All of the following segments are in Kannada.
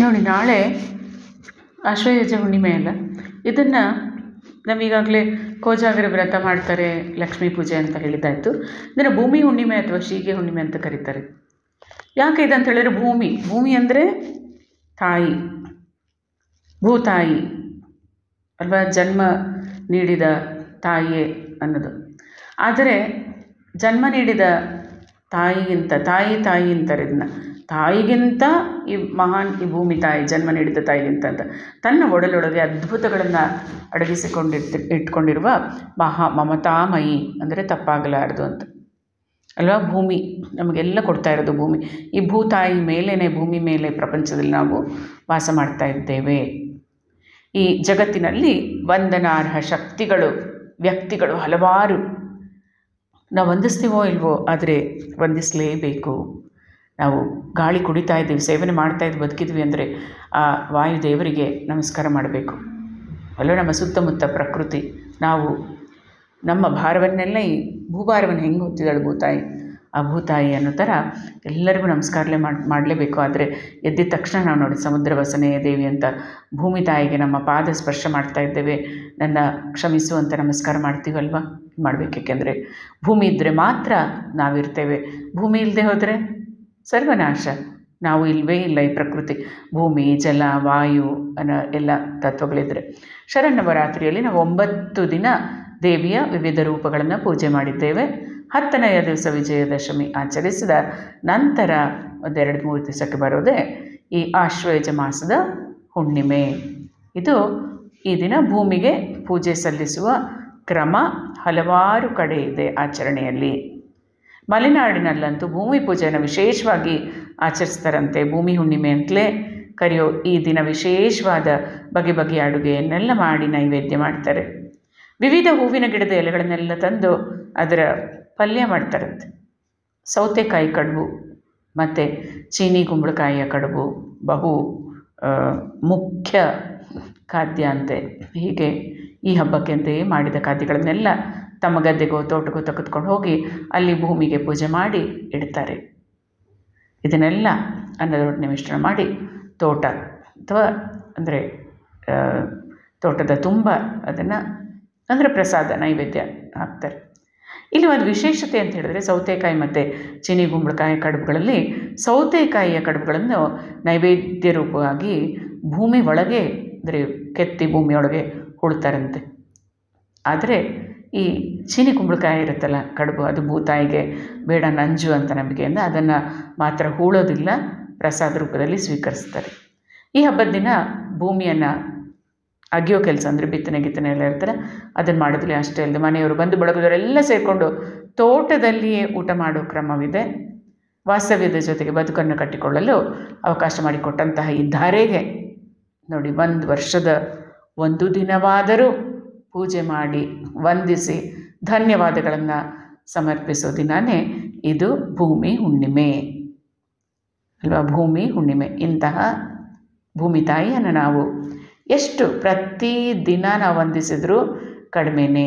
ನೋಡಿ ನಾಳೆ ಆಶ್ವಯುಜ ಹುಣ್ಣಿಮೆ ಅಲ್ಲ ಇದನ್ನು ನಾವೀಗಾಗಲೇ ಕೋಜಾಗರ ವ್ರತ ಮಾಡ್ತಾರೆ ಲಕ್ಷ್ಮೀ ಪೂಜೆ ಅಂತ ಹೇಳಿದ್ದಾಯಿತು ಇದನ್ನು ಭೂಮಿ ಹುಣ್ಣಿಮೆ ಅಥವಾ ಶೀಗೆ ಹುಣ್ಣಿಮೆ ಅಂತ ಕರೀತಾರೆ ಯಾಕೆ ಇದಂತ ಹೇಳಿದ್ರೆ ಭೂಮಿ ಭೂಮಿ ಅಂದರೆ ತಾಯಿ ಭೂತಾಯಿ ಅಲ್ವಾ ಜನ್ಮ ನೀಡಿದ ತಾಯಿಯೇ ಅನ್ನೋದು ಆದರೆ ಜನ್ಮ ನೀಡಿದ ತಾಯಿಗಿಂತ ತಾಯಿ ತಾಯಿ ಅಂತಾರೆ ಇದನ್ನ ತಾಯಿಗಿಂತ ಈ ಮಹಾನ್ ಈ ಭೂಮಿ ತಾಯಿ ಜನ್ಮ ನೀಡಿದ ತಾಯಿಗಿಂತ ಅಂತ ತನ್ನ ಒಡಲೊಳಗೆ ಅದ್ಭುತಗಳನ್ನು ಅಡಗಿಸಿಕೊಂಡಿರ್ತಿ ಇಟ್ಕೊಂಡಿರುವ ಮಹಾ ಮಮತಾಮಯಿ ಅಂದರೆ ತಪ್ಪಾಗಲಾರದು ಅಂತ ಅಲ್ವಾ ಭೂಮಿ ನಮಗೆಲ್ಲ ಕೊಡ್ತಾ ಇರೋದು ಭೂಮಿ ಈ ಭೂತಾಯಿ ಮೇಲೇ ಭೂಮಿ ಮೇಲೆ ಪ್ರಪಂಚದಲ್ಲಿ ನಾವು ವಾಸ ಮಾಡ್ತಾ ಇದ್ದೇವೆ ಈ ಜಗತ್ತಿನಲ್ಲಿ ವಂದನಾರ್ಹ ಶಕ್ತಿಗಳು ವ್ಯಕ್ತಿಗಳು ಹಲವಾರು ನಾವು ವಂದಿಸ್ತೀವೋ ಇಲ್ವೋ ಆದರೆ ವಂದಿಸಲೇಬೇಕು ನಾವು ಗಾಳಿ ಕುಡಿತಾ ಇದ್ದೀವಿ ಸೇವನೆ ಮಾಡ್ತಾ ಇದ್ದು ಬದುಕಿದ್ವಿ ಅಂದರೆ ಆ ವಾಯುದೇವರಿಗೆ ನಮಸ್ಕಾರ ಮಾಡಬೇಕು ಅಲ್ಲೋ ನಮ್ಮ ಸುತ್ತಮುತ್ತ ಪ್ರಕೃತಿ ನಾವು ನಮ್ಮ ಭಾರವನ್ನೆಲ್ಲ ಈ ಭೂಭಾರವನ್ನು ಹೆಂಗೆ ಹೊತ್ತಿದ್ದಾಳೆ ಭೂತಾಯಿ ಆ ಭೂತಾಯಿ ಅನ್ನೋ ಥರ ಎಲ್ಲರಿಗೂ ನಮಸ್ಕಾರಲೇ ಮಾಡಿ ಮಾಡಲೇಬೇಕು ಆದರೆ ಎದ್ದಿದ ತಕ್ಷಣ ನಾವು ನೋಡಿ ಸಮುದ್ರ ವಸನೆಯ ದೇವಿ ಅಂತ ಭೂಮಿ ತಾಯಿಗೆ ನಮ್ಮ ಪಾದ ಸ್ಪರ್ಶ ಮಾಡ್ತಾ ಇದ್ದೇವೆ ನನ್ನ ಕ್ಷಮಿಸು ಅಂತ ನಮಸ್ಕಾರ ಮಾಡ್ತೀವಲ್ವ ಮಾಡಬೇಕು ಏಕೆಂದರೆ ಭೂಮಿ ಇದ್ದರೆ ಮಾತ್ರ ನಾವಿರ್ತೇವೆ ಭೂಮಿ ಇಲ್ಲದೆ ಹೋದರೆ ಸರ್ವನಾಶ ನಾವು ಇಲ್ಲವೇ ಇಲ್ಲ ಈ ಪ್ರಕೃತಿ ಭೂಮಿ ಜಲ ವಾಯು ಅನ್ನೋ ಎಲ್ಲ ತತ್ವಗಳಿದ್ದರೆ ಶರನ್ನವರಾತ್ರಿಯಲ್ಲಿ ನಾವು ಒಂಬತ್ತು ದಿನ ದೇವಿಯ ವಿವಿಧ ರೂಪಗಳನ್ನು ಪೂಜೆ ಮಾಡಿದ್ದೇವೆ ಹತ್ತನೆಯ ದಿವಸ ವಿಜಯದಶಮಿ ಆಚರಿಸಿದ ನಂತರ ಒಂದೆರಡು ಮೂರು ದಿವಸಕ್ಕೆ ಬರೋದೇ ಈ ಆಶ್ವಯುಜ ಮಾಸದ ಹುಣ್ಣಿಮೆ ಇದು ಈ ದಿನ ಭೂಮಿಗೆ ಪೂಜೆ ಸಲ್ಲಿಸುವ ಕ್ರಮ ಹಲವಾರು ಕಡೆ ಇದೆ ಆಚರಣೆಯಲ್ಲಿ ಮಲೆನಾಡಿನಲ್ಲಂತೂ ಭೂಮಿ ಪೂಜೆಯನ್ನು ವಿಶೇಷವಾಗಿ ಆಚರಿಸ್ತಾರಂತೆ ಭೂಮಿ ಹುಣ್ಣಿಮೆ ಅಂತಲೇ ಕರೆಯೋ ಈ ದಿನ ವಿಶೇಷವಾದ ಬಗೆ ಬಗೆಯ ಅಡುಗೆಯನ್ನೆಲ್ಲ ಮಾಡಿ ನೈವೇದ್ಯ ಮಾಡ್ತಾರೆ ವಿವಿಧ ಹೂವಿನ ಗಿಡದ ಎಲೆಗಳನ್ನೆಲ್ಲ ತಂದು ಅದರ ಪಲ್ಯ ಮಾಡ್ತಾರಂತೆ ಸೌತೆಕಾಯಿ ಕಡುಬು ಮತ್ತು ಚೀನಿ ಕುಂಬಳಕಾಯಿಯ ಕಡುಬು ಬಹು ಮುಖ್ಯ ಖಾದ್ಯ ಅಂತೆ ಹೀಗೆ ಈ ಹಬ್ಬಕ್ಕೆ ಅಂತೆಯೇ ಮಾಡಿದ ಖಾದ್ಯಗಳನ್ನೆಲ್ಲ ತಮ್ಮ ಗದ್ದೆಗೋ ತೋಟಕ್ಕೋ ತೆಗೆದುಕೊಂಡು ಹೋಗಿ ಅಲ್ಲಿ ಭೂಮಿಗೆ ಪೂಜೆ ಮಾಡಿ ಇಡ್ತಾರೆ ಇದನ್ನೆಲ್ಲ ಅನ್ನದೊಡನೆ ಮಿಶ್ರಣ ಮಾಡಿ ತೋಟ ಅಥವಾ ಅಂದರೆ ತೋಟದ ತುಂಬ ಅದನ್ನು ಅಂದರೆ ಪ್ರಸಾದ ನೈವೇದ್ಯ ಹಾಕ್ತಾರೆ ಇಲ್ಲಿ ಒಂದು ವಿಶೇಷತೆ ಅಂತ ಹೇಳಿದ್ರೆ ಸೌತೆಕಾಯಿ ಮತ್ತು ಚೀನಿ ಗುಂಬಳಕಾಯಿ ಕಡುಬುಗಳಲ್ಲಿ ಸೌತೆಕಾಯಿಯ ಕಡುಬುಗಳನ್ನು ನೈವೇದ್ಯ ರೂಪವಾಗಿ ಭೂಮಿ ಒಳಗೆ ಅಂದರೆ ಕೆತ್ತಿ ಭೂಮಿಯೊಳಗೆ ಹುಳ್ತಾರಂತೆ ಆದರೆ ಈ ಚೀನಿ ಕುಂಬಳಕಾಯಿ ಇರುತ್ತಲ್ಲ ಕಡುಬು ಅದು ಭೂತಾಯಿಗೆ ಬೇಡ ನಂಜು ಅಂತ ನಂಬಿಕೆಯಿಂದ ಅದನ್ನು ಮಾತ್ರ ಹೂಳೋದಿಲ್ಲ ಪ್ರಸಾದ ರೂಪದಲ್ಲಿ ಸ್ವೀಕರಿಸ್ತಾರೆ ಈ ಹಬ್ಬದ ದಿನ ಭೂಮಿಯನ್ನು ಅಗಿಯೋ ಕೆಲಸ ಅಂದರೆ ಬಿತ್ತನೆ ಗಿತ್ತನೆ ಎಲ್ಲ ಇರ್ತಾರೆ ಅದನ್ನು ಮಾಡೋದಿಲ್ಲ ಅಷ್ಟೇ ಅಲ್ಲದೆ ಮನೆಯವರು ಬಂದು ಬಳಗದವರೆಲ್ಲ ಸೇರಿಕೊಂಡು ತೋಟದಲ್ಲಿಯೇ ಊಟ ಮಾಡೋ ಕ್ರಮವಿದೆ ವಾಸ್ತವ್ಯದ ಜೊತೆಗೆ ಬದುಕನ್ನು ಕಟ್ಟಿಕೊಳ್ಳಲು ಅವಕಾಶ ಮಾಡಿಕೊಟ್ಟಂತಹ ಈ ಧಾರೆಗೆ ನೋಡಿ ಒಂದು ವರ್ಷದ ಒಂದು ದಿನವಾದರೂ ಪೂಜೆ ಮಾಡಿ ವಂದಿಸಿ ಧನ್ಯವಾದಗಳನ್ನು ಸಮರ್ಪಿಸೋ ದಿನವೇ ಇದು ಭೂಮಿ ಹುಣ್ಣಿಮೆ ಅಲ್ವಾ ಭೂಮಿ ಹುಣ್ಣಿಮೆ ಇಂತಹ ಭೂಮಿ ತಾಯಿಯನ್ನು ನಾವು ಎಷ್ಟು ಪ್ರತಿ ದಿನ ನಾವು ವಂದಿಸಿದರೂ ಕಡಿಮೆನೇ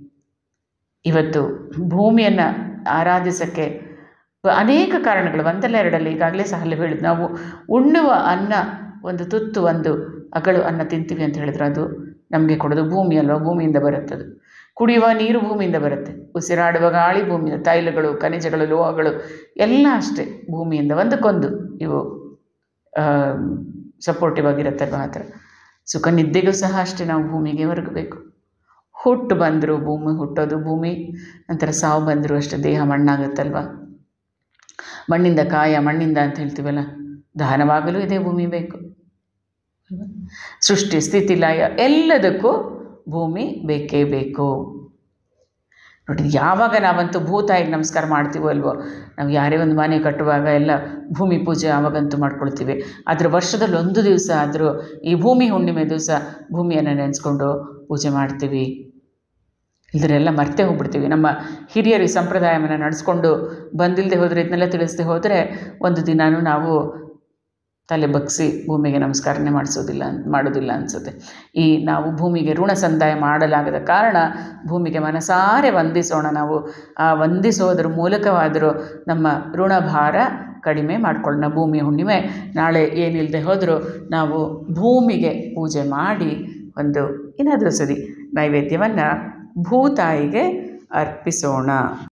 ಇವತ್ತು ಭೂಮಿಯನ್ನು ಆರಾಧಿಸೋಕ್ಕೆ ಅನೇಕ ಕಾರಣಗಳು ಒಂದಲ್ಲ ಎರಡಲ್ಲ ಈಗಾಗಲೇ ಸಹ ಅಲ್ಲಿ ಹೇಳಿದ್ದು ನಾವು ಉಣ್ಣುವ ಅನ್ನ ಒಂದು ತುತ್ತು ಒಂದು ಅಗಳು ಅನ್ನ ತಿಂತೀವಿ ಅಂತ ಹೇಳಿದ್ರೆ ಅದು ನಮಗೆ ಕೊಡೋದು ಭೂಮಿ ಅಲ್ವಾ ಭೂಮಿಯಿಂದ ಬರುತ್ತದು ಕುಡಿಯುವ ನೀರು ಭೂಮಿಯಿಂದ ಬರುತ್ತೆ ಉಸಿರಾಡುವ ಗಾಳಿ ಭೂಮಿಯಿಂದ ತೈಲಗಳು ಖನಿಜಗಳು ಲೋಹಗಳು ಎಲ್ಲ ಅಷ್ಟೇ ಭೂಮಿಯಿಂದ ಒಂದಕ್ಕೊಂದು ಇವು ಸಪೋರ್ಟಿವ್ ಆಗಿರುತ್ತಲ್ವ ಆ ಥರ ಸುಖ ನಿದ್ದೆಗೂ ಸಹ ಅಷ್ಟೇ ನಾವು ಭೂಮಿಗೆ ಹೊರಗಬೇಕು ಹುಟ್ಟು ಬಂದರು ಭೂಮಿ ಹುಟ್ಟೋದು ಭೂಮಿ ನಂತರ ಸಾವು ಬಂದರು ಅಷ್ಟೇ ದೇಹ ಮಣ್ಣಾಗುತ್ತಲ್ವ ಮಣ್ಣಿಂದ ಕಾಯ ಮಣ್ಣಿಂದ ಅಂತ ಹೇಳ್ತೀವಲ್ಲ ದಹನವಾಗಲು ಇದೇ ಭೂಮಿ ಬೇಕು ಸೃಷ್ಟಿ ಸ್ಥಿತಿ ಲಯ ಎಲ್ಲದಕ್ಕೂ ಭೂಮಿ ಬೇಕೇ ಬೇಕು ನೋಡಿ ಯಾವಾಗ ನಾವಂತೂ ಭೂತಾಯಿಗೆ ನಮಸ್ಕಾರ ಮಾಡ್ತೀವೋ ಅಲ್ವೋ ನಾವು ಯಾರೇ ಒಂದು ಮನೆ ಕಟ್ಟುವಾಗ ಎಲ್ಲ ಭೂಮಿ ಪೂಜೆ ಆವಾಗಂತೂ ಮಾಡ್ಕೊಳ್ತೀವಿ ಆದರೆ ವರ್ಷದಲ್ಲಿ ಒಂದು ದಿವಸ ಆದರೂ ಈ ಭೂಮಿ ಹುಣ್ಣಿಮೆ ದಿವಸ ಭೂಮಿಯನ್ನು ನೆನೆಸ್ಕೊಂಡು ಪೂಜೆ ಮಾಡ್ತೀವಿ ಇಲ್ದರೆಲ್ಲ ಮರ್ತೇ ಹೋಗ್ಬಿಡ್ತೀವಿ ನಮ್ಮ ಹಿರಿಯರು ಈ ಸಂಪ್ರದಾಯವನ್ನು ನಡೆಸ್ಕೊಂಡು ಬಂದಿಲ್ಲದೆ ಹೋದರೆ ಇದನ್ನೆಲ್ಲ ತಿಳಿಸದೆ ಹೋದರೆ ಒಂದು ದಿನಾನೂ ನಾವು ತಲೆ ಬಗ್ಗಿಸಿ ಭೂಮಿಗೆ ನಮಸ್ಕಾರನೇ ಮಾಡಿಸೋದಿಲ್ಲ ಮಾಡೋದಿಲ್ಲ ಅನಿಸುತ್ತೆ ಈ ನಾವು ಭೂಮಿಗೆ ಋಣ ಸಂದಾಯ ಮಾಡಲಾಗದ ಕಾರಣ ಭೂಮಿಗೆ ಮನಸಾರೆ ವಂದಿಸೋಣ ನಾವು ಆ ವಂದಿಸೋದ್ರ ಮೂಲಕವಾದರೂ ನಮ್ಮ ಋಣಭಾರ ಕಡಿಮೆ ಮಾಡ್ಕೊಳ್ಳೋಣ ಭೂಮಿ ಹುಣ್ಣಿಮೆ ನಾಳೆ ಏನಿಲ್ಲದೆ ಹೋದರೂ ನಾವು ಭೂಮಿಗೆ ಪೂಜೆ ಮಾಡಿ ಒಂದು ಏನಾದರೂ ಸರಿ ನೈವೇದ್ಯವನ್ನು ಭೂತಾಯಿಗೆ ಅರ್ಪಿಸೋಣ